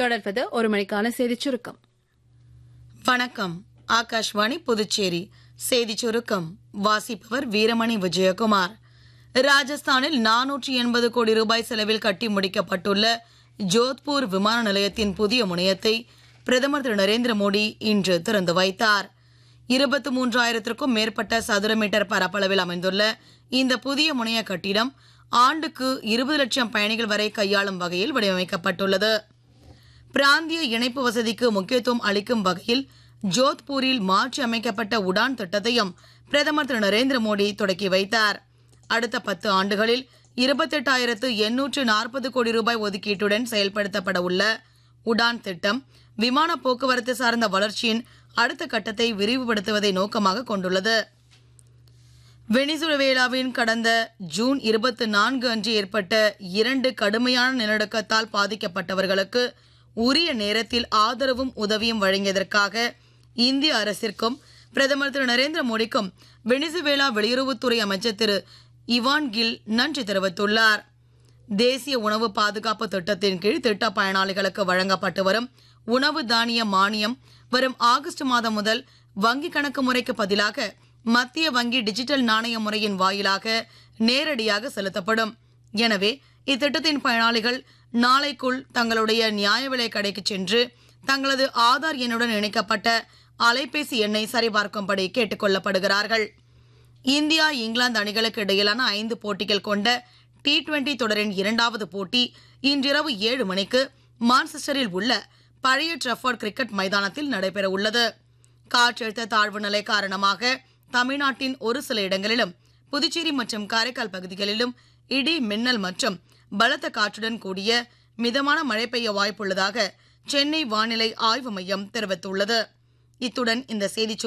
தொடர்வது ஒரு மணிக்கான செய்திச் சுருக்கம் வணக்கம் ஆகாஷ்வாணி புதுச்சேரி செய்தி சுருக்கம் வாசிப்பவர் வீரமணி விஜயகுமார் ராஜஸ்தானில் நானூற்றி எண்பது கோடி ரூபாய் செலவில் கட்டி முடிக்கப்பட்டுள்ள ஜோத்பூர் விமான நிலையத்தின் புதிய முனையத்தை பிரதமர் திரு நரேந்திர மோடி இன்று திறந்து வைத்தார் இருபத்தி மூன்றாயிரத்திற்கும் மேற்பட்ட சதுர மீட்டர் பரப்பளவில் அமைந்துள்ள இந்த புதிய முனைய கட்டிடம் ஆண்டுக்கு இருபது லட்சம் பயணிகள் வரை கையாளும் வகையில் வடிவமைக்கப்பட்டுள்ளது பிராந்திய இணைப்பு வசதிக்கு முக்கியத்துவம் அளிக்கும் வகையில் ஜோத்பூரில் மாற்றி அமைக்கப்பட்ட உடான் திட்டத்தையும் பிரதமர் திரு நரேந்திர மோடி தொடக்கி வைத்தார் அடுத்த பத்து ஆண்டுகளில் இருபத்தெட்டாயிரத்து எண்ணூற்று நாற்பது கோடி ரூபாய் ஒதுக்கீட்டுடன் செயல்படுத்தப்பட உள்ள உடான் திட்டம் விமான போக்குவரத்து சார்ந்த வளர்ச்சியின் அடுத்த கட்டத்தை விரிவுபடுத்துவதை நோக்கமாக கொண்டுள்ளது வெனிசுவேலாவின் கடந்த ஜூன் இருபத்தி நான்கு அன்று ஏற்பட்ட இரண்டு கடுமையான நிலநடுக்கத்தால் பாதிக்கப்பட்டவர்களுக்கு உரிய நேரத்தில் ஆதரவும் உதவியும் வழங்கியதற்காக இந்திய அரசிற்கும் பிரதமர் திரு நரேந்திர மோடிக்கும் வெனிசுவேலா வெளியுறவுத்துறை அமைச்சர் திரு இவான் கில் நன்றி தெரிவித்துள்ளார் தேசிய உணவு பாதுகாப்பு திட்டத்தின் கீழ் திட்ட பயனாளிகளுக்கு வழங்கப்பட்டு வரும் உணவு தானிய மானியம் வரும் ஆகஸ்ட் மாதம் முதல் வங்கி கணக்கு முறைக்கு பதிலாக மத்திய வங்கி டிஜிட்டல் நாணய முறையின் வாயிலாக நேரடியாக செலுத்தப்படும் எனவே இத்திட்டத்தின் பயனாளிகள் நாளைக்குள் தங்களுடைய நியாய விலை கடைக்கு சென்று தங்களது ஆதார் எண்ணுடன் இணைக்கப்பட்ட அலைபேசி எண்ணை சரிபார்க்கும்படி கேட்டுக் கொள்ளப்படுகிறார்கள் இந்தியா இங்கிலாந்து அணிகளுக்கு இடையிலான ஐந்து போட்டிகள் கொண்ட டி டுவெண்டி தொடரின் இரண்டாவது போட்டி இன்றிரவு ஏழு மணிக்கு மான்செஸ்டரில் உள்ள பழைய ட்ரஃபர்ட் கிரிக்கெட் மைதானத்தில் நடைபெற உள்ளது காற்றழுத்த தாழ்வு நிலை காரணமாக தமிழ்நாட்டின் ஒரு சில இடங்களிலும் புதுச்சேரி மற்றும் காரைக்கால் பகுதிகளிலும் இடி மின்னல் மற்றும் பலத்த காற்றுடன் கூடிய மிதமான மழை பெய்ய வாய்ப்புள்ளதாக சென்னை வானிலை ஆய்வு மையம் தெரிவித்துள்ளது இத்துடன் இந்த செய்திச்